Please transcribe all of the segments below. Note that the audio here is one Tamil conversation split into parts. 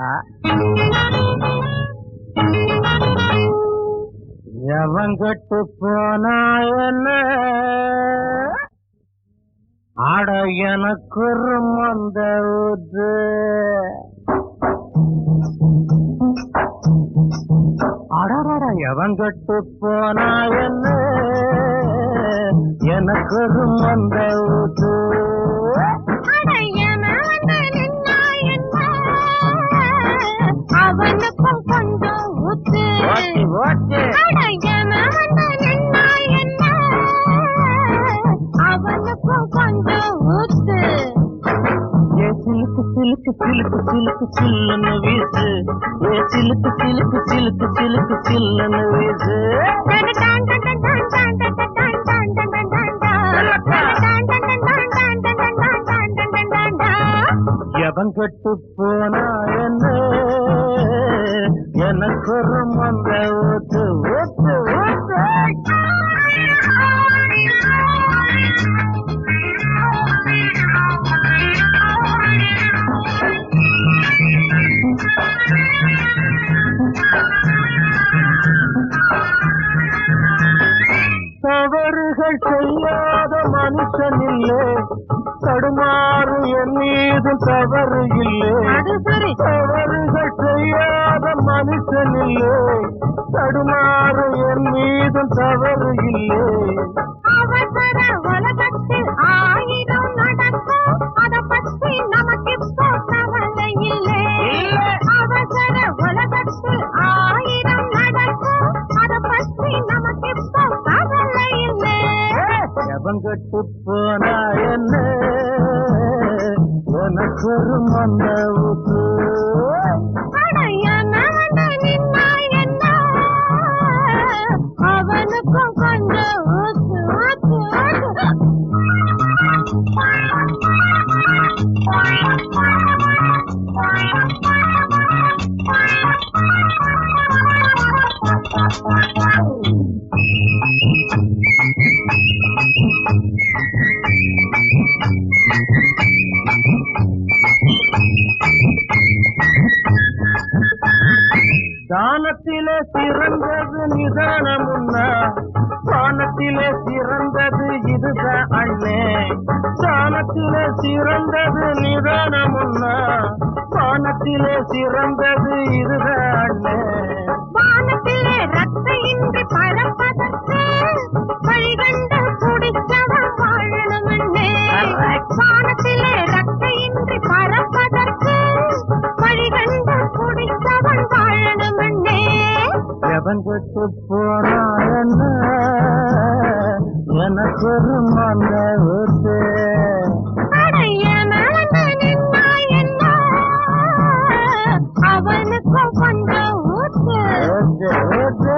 எவன் கட்டு போனா என்ன ஆட எனக்கு ஒரு மந்த ஊத்து அடடட எவன் கட்டு போனா என்ன எனக்கு ஒரு மந்த ஊத்து அவனுக்கும் கொஞ்சம் ஊத்து ஓட்டி ஓட்டி அடையன வந்து நின்னா என்ன அவனுக்கும் கொஞ்சம் ஊத்து ஏ சிலுக்கு சிலுக்கு சிலுக்கு சிலுக்கு சில்லுன்னு வீசு ஏ சிலுக்கு சிலுக்கு சிலுக்கு சிலுக்கு சில்லுன்னு வீசு எவன் கட்டு போனா என்ன எனக்கு ஒரு மந்த ஊத்து ஊத்து ஊத்து தவறுகள் செய்யாத மனுஷன் இல்லை தடுமாறு என் மீது தவறு இல்லை அது சரி தவறுகள் செய்யாத மனுஷன் இல்லை தடுமாறு என் மீது தவறு இல்லை அவசர உலகத்தில் ஆயிரம் நடக்கும் அத பற்றி நமக்கு இப்போ கவலை இல்லை இல்லை. அவசர உலகத்தில் ஆயிரம் நடக்கும் அத பற்றி நமக்கு இப்போ கவலை இல்லை எவன் கட்டு போனா என்ன எனக்கு ஒரு மந்த ஊத்து அடையான வந்து நின்னா என்ன அவனுக்கும் கொஞ்சம் ஊத்து ஊத்து தானத்திலே சிறந்தது நிதானமுன்னா தானத்திலே சிறந்தது இதுதான் அண்ணே தானத்திலே சிறந்தது நிதானமுன்னா தானத்திலே சிறந்தது இதுதான் அண்ணே வானத்திலே ரத்த இன்றி பறப்பதற்கு வழிகண்டு குடிச்சவன் வாழணுமென்னே வானத்திலே ரத்த இன்றி பறப்பதற்கு வழிகண்டு குடிச்சவன் வாழணுமென்னே எவன் கட்டு போனா என்ன எனக்கு ஒரு மந்த ஊத்து அடைய நடந்து நின்னா என்ன அவனுக்கும் கொஞ்சம் ஊத்து ஊத்து ஊத்து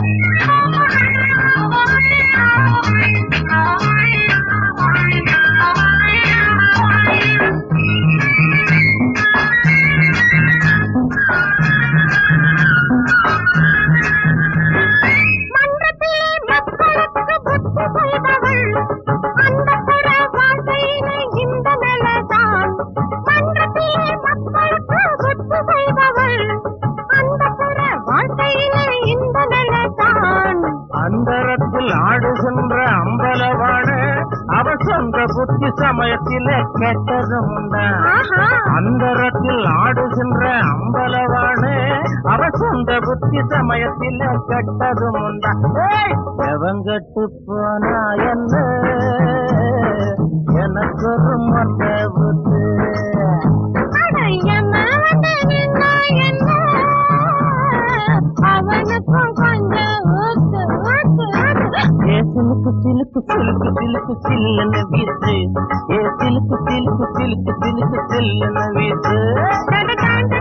மன்றத்திலே மக்களுக்கு புத்தி சொல்பவள் அந்த புற வாழ்க்கையிலே இந்த நிலைதான் மன்றத்திலே மக்களுக்கு புத்தி சொல்பவள் அந்த புற வாழ்க்கையிலே இந்த நிலைதான் அந்தரத்தில் ஆடுகின்ற அம்பலவான அவ சொந்த புத்தி சமயத்திலே கெட்டதும் உண்டா ஆஹா அந்தரத்தில் ஆடுகின்ற அம்பலவான அவ சொந்த புத்தி சமயத்திலே கெட்டதும் உண்டா ஏய், எவன் கட்டு போனா என்ன எனக்கு ஒரு மந்த புத்து அடைய நடந்து நின்னா என்ன அவனுக்கும் கொஞ்சம் ஊத்து ஊத்து ஊத்து ஏ சிலுக்கு சிலுக்கு சிலுக்கு சிலுக்கு சில்லுன்னு வீசு ஏ சிலுக்கு சிலுக்கு சிலுக்கு சிலுக்கு சில்லுன்னு வீசு டட டான்